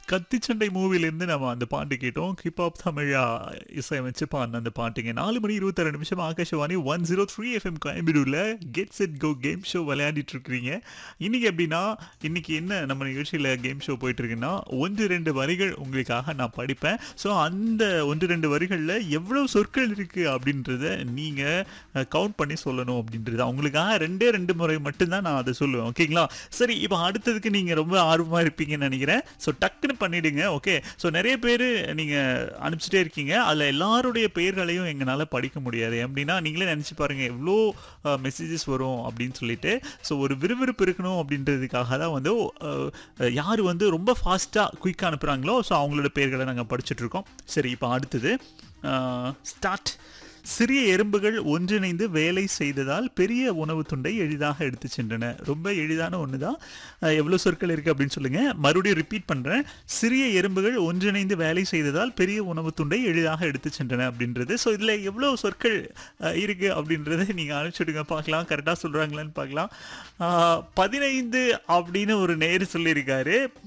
கத்திச்சண்டை மூவிலேருந்து நம்ம அந்த பாட்டு கேட்டோம் ஹிப்ஹாப் தமிழா இசையமைச்சு பாடின அந்த பாட்டுங்க நாலு மணி இருபத்தாறு நிமிஷம் Akashvani one zero three FM கோயம்புடூரில் get set go game show விளையாடிட்டு இருக்கிறீங்க இன்னைக்கு எப்படின்னா இன்னைக்கு என்ன நம்ம நிகழ்ச்சியில் கேம் ஷோ போயிட்டு இருக்குன்னா ஒன்று ரெண்டு வரிகள் உங்களுக்காக நான் படிப்பேன் ஸோ அந்த ஒன்று ரெண்டு வரிகளில் எவ்வளோ சொற்கள் இருக்கு அப்படின்றத நீங்கள் கவுண்ட் பண்ணி சொல்லணும் அப்படின்றது அவங்களுக்காக ரெண்டே ரெண்டு முறை மட்டும்தான் நான் அதை சொல்லுவேன் ஓகேங்களா சரி இப்போ அடுத்ததுக்கு நீங்கள் ரொம்ப ஆர்வமாக இருப்பீங்கன்னு நினைக்கிறேன் ஸோ டக்குன்னு பண்ணிடுங்க ஓகே ஸோ நிறைய பேர் நீங்கள் அனுப்பிச்சிட்டே இருக்கீங்க அதில் எல்லாருடைய பெயர்களையும் எங்களால் படிக்க முடியாது எப்படின்னா நீங்களே நினச்சி பாருங்கள் எவ்வளோ மெசேஜஸ் வரும் அப்படின்னு சொல்லிட்டு ஸோ ஒரு விறுவிறுப்பு இருக்கணும் அப்படின்றதுக்காக தான் வந்து அஹ், யார் வந்து ரொம்ப ஃபாஸ்ட்டாக குயிக்காக அனுப்புகிறாங்களோ ஸோ அவங்களோட பெயர்களை நாங்கள் படிச்சுட்ருக்கோம் சரி இப்போ அடுத்தது ஸ்டார்ட் சிறிய எறும்புகள் ஒன்றிணைந்து வேலை செய்ததால் பெரிய உணவு துண்டை எளிதாக எடுத்து சென்றன ரொம்ப எளிதான ஒன்று தான் எவ்வளோ சொற்கள் இருக்குது அப்படின்னு சொல்லுங்கள் மறுபடியும் ரிப்பீட் பண்ணுறேன் சிறிய எறும்புகள் ஒன்றிணைந்து வேலை செய்ததால் பெரிய உணவு துண்டை எளிதாக எடுத்து சென்றன அப்படின்றது ஸோ இதில் எவ்வளோ சொற்கள் அஹ், இருக்குது அப்படின்றத நீங்கள் அனுப்பிச்சுடுங்க பார்க்கலாம் கரெக்டாக சொல்கிறாங்களான்னு பார்க்கலாம் அஹ், பதினைந்து அப்படின்னு ஒரு நேர் சொல்லியிருக்காரு